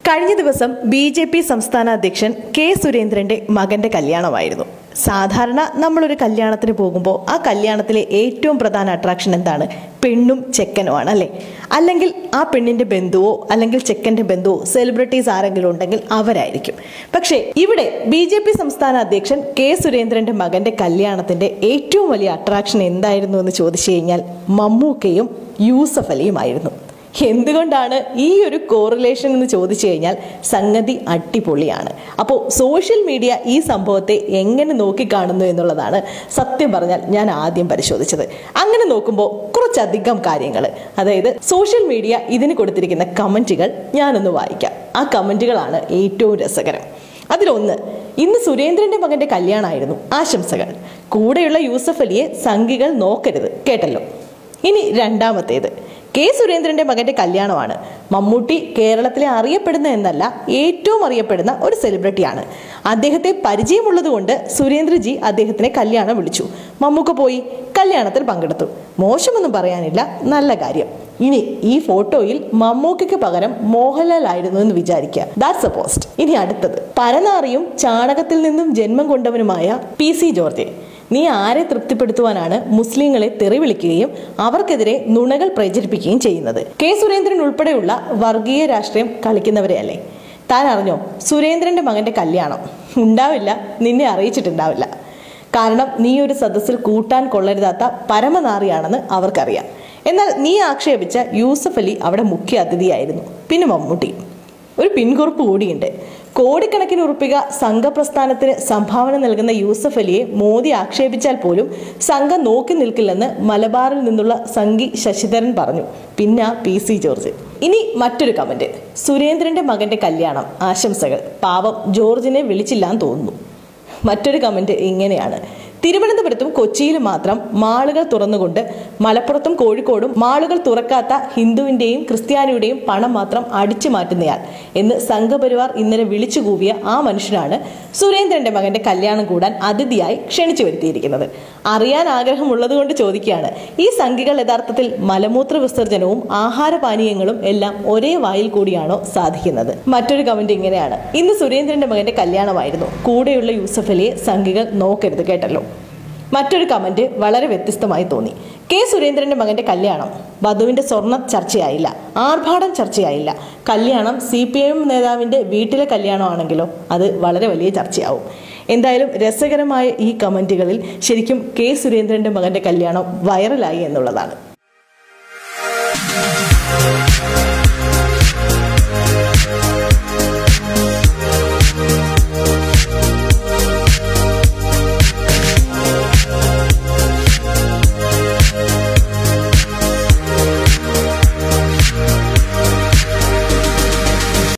കഴിഞ്ഞ ദിവസം B J P സംസ്ഥാന അധ്യക്ഷൻ കെ സുരേന്ദ്രന്റെ മകന്റെ കല്യാണമായിരുന്നു സാധാരണ നമ്മളൊരു കല്യാണത്തിന് പോകുമ്പോൾ ആ കല്യാണത്തിലെ ഏറ്റവും പ്രധാന അട്രാക്ഷൻ എന്താണ് പെണ്ണും ചെക്കനുമാണ് അല്ലേ അല്ലെങ്കിൽ ആ പെണ്ണിന്റെ ബന്ധുവോ അല്ലെങ്കിൽ ചെക്കന്റെ ബന്ധുവോ സെലിബ്രിറ്റീസ് ആരെങ്കിലും ഉണ്ടെങ്കിൽ അവരായിരിക്കും പക്ഷേ ഇവിടെ ബി ജെ പി സംസ്ഥാന അധ്യക്ഷൻ കെ സുരേന്ദ്രന്റെ മകന്റെ കല്യാണത്തിന്റെ ഏറ്റവും വലിയ അട്രാക്ഷൻ എന്തായിരുന്നു എന്ന് ചോദിച്ചു കഴിഞ്ഞാൽ മമ്മൂക്കയും യൂസഫ് അലിയുമായിരുന്നു എന്തുകൊണ്ടാണ് ഈ ഒരു കോറിലേഷൻ എന്ന് ചോദിച്ചു കഴിഞ്ഞാൽ സംഗതി അടിപൊളിയാണ് അപ്പോൾ സോഷ്യൽ മീഡിയ ഈ സംഭവത്തെ എങ്ങനെ നോക്കിക്കാണുന്നു എന്നുള്ളതാണ് സത്യം പറഞ്ഞാൽ ഞാൻ ആദ്യം പരിശോധിച്ചത് അങ്ങനെ നോക്കുമ്പോൾ കുറച്ചധികം കാര്യങ്ങൾ അതായത് സോഷ്യൽ മീഡിയ ഇതിന് കൊടുത്തിരിക്കുന്ന കമൻറ്റുകൾ ഞാനൊന്ന് വായിക്കാം ആ കമൻറ്റുകളാണ് ഏറ്റവും രസകരം അതിലൊന്ന് ഇന്ന് സുരേന്ദ്രന്റെ മകന്റെ കല്യാണമായിരുന്നു ആശംസകൾ കൂടെയുള്ള യൂസഫ് അലിയെ സംഘികൾ നോക്കരുത് കേട്ടല്ലോ ഇനി രണ്ടാമത്തേത് കെ സുരേന്ദ്രന്റെ മകന്റെ കല്യാണമാണ് മമ്മൂട്ടി കേരളത്തിലെ അറിയപ്പെടുന്ന എന്നല്ല ഏറ്റവും അറിയപ്പെടുന്ന ഒരു സെലിബ്രിറ്റിയാണ് അദ്ദേഹത്തെ പരിചയമുള്ളതുകൊണ്ട് സുരേന്ദ്രജി അദ്ദേഹത്തിനെ കല്യാണം വിളിച്ചു മമ്മൂക്ക പോയി കല്യാണത്തിൽ പങ്കെടുത്തു മോശമൊന്നും പറയാനില്ല നല്ല കാര്യം ഇനി ഈ ഫോട്ടോയിൽ മമ്മൂക്കയ്ക്ക് പകരം മോഹൻലാൽ ആയിരുന്നു എന്ന് വിചാരിക്കുക ദാറ്റ്സ് എ പോസ്റ്റ് ഇനി അടുത്തത് പരനാറിയും ചാണകത്തിൽ നിന്നും ജന്മം കൊണ്ടവനുമായ പി സി ജോർജ് നീ ആരെ തൃപ്തിപ്പെടുത്തുവാനാണ് മുസ്ലിങ്ങളെ തെറി വിളിക്കുകയും അവർക്കെതിരെ നുണകൾ പ്രചരിപ്പിക്കുകയും ചെയ്യുന്നത് കെ സുരേന്ദ്രൻ ഉൾപ്പെടെയുള്ള വർഗീയ രാഷ്ട്രീയം കളിക്കുന്നവരെ അല്ലേ താൻ അറിഞ്ഞോ സുരേന്ദ്രന്റെ മകന്റെ കല്യാണം ഉണ്ടാവില്ല നിന്നെ അറിയിച്ചിട്ടുണ്ടാവില്ല കാരണം നീ ഒരു സദസ്സിൽ കൂട്ടാൻ കൊള്ളരുതാത്ത പരമനാറിയാണെന്ന് അവർക്കറിയാം എന്നാൽ നീ ആക്ഷേപിച്ച യൂസഫ് അലി അവിടെ മുഖ്യ അതിഥിയായിരുന്നു പിന്നെ മമ്മൂട്ടി ഒരു പിൻകുറിപ്പ് കൂടിയുണ്ട് കോടിക്കണക്കിന് ഉറുപ്പിക സംഘപ്രസ്ഥാനത്തിന് സംഭാവന നൽകുന്ന യൂസഫ് അലിയെ മോദി ആക്ഷേപിച്ചാൽ പോലും സംഘം നോക്കി നിൽക്കില്ലെന്ന് മലബാറിൽ നിന്നുള്ള സംഘി ശശിധരൻ പറഞ്ഞു പിന്നെ പി സി ജോർജ് ഇനി മറ്റൊരു കമന്റ് സുരേന്ദ്രന്റെ മകന്റെ കല്യാണം ആശംസകൾ പാവം ജോർജിനെ വിളിച്ചില്ലാന്ന് തോന്നുന്നു മറ്റൊരു കമന്റ് ഇങ്ങനെയാണ് തിരുവനന്തപുരത്തും കൊച്ചിയിലും മാത്രം മാളുകൾ തുറന്നുകൊണ്ട് മലപ്പുറത്തും കോഴിക്കോടും മാളുകൾ തുറക്കാത്ത ഹിന്ദുവിന്റെയും ക്രിസ്ത്യാനിയുടെയും പണം മാത്രം അടിച്ചു മാറ്റുന്നയാൾ എന്ന് സംഘപരിവാർ ഇന്നലെ വിളിച്ചു കൂവിയ ആ മനുഷ്യനാണ് സുരേന്ദ്രന്റെ മകന്റെ കല്യാണം കൂടാൻ അതിഥിയായി ക്ഷണിച്ചു വരുത്തിയിരിക്കുന്നത് അറിയാൻ ആഗ്രഹമുള്ളതുകൊണ്ട് ചോദിക്കുകയാണ് ഈ സംഘികൾ യഥാർത്ഥത്തിൽ മലമൂത്ര വിസർജനവും ആഹാരപാനീയങ്ങളും എല്ലാം ഒരേ വായിൽ കൂടിയാണോ സാധിക്കുന്നത് മറ്റൊരു കമന്റ് ഇങ്ങനെയാണ് ഇന്ന് സുരേന്ദ്രന്റെ മകന്റെ കല്യാണമായിരുന്നു കൂടെയുള്ള യൂസഫ് അലിയെ സംഘികൾ നോക്കരുത് കേട്ടല്ലോ മറ്റൊരു കമന്റ് വളരെ വ്യത്യസ്തമായി തോന്നി കെ സുരേന്ദ്രന്റെ മകന്റെ കല്യാണം വധുവിന്റെ സ്വർണ്ണ ചർച്ചയായില്ല ആർഭാടം ചർച്ചയായില്ല കല്യാണം സി പി ഐ എം നേതാവിന്റെ വീട്ടിലെ കല്യാണമാണെങ്കിലോ അത് വളരെ വലിയ ചർച്ചയാവും എന്തായാലും രസകരമായ ഈ കമന്റുകളിൽ ശരിക്കും കെ സുരേന്ദ്രന്റെ മകന്റെ കല്യാണം വൈറലായി എന്നുള്ളതാണ്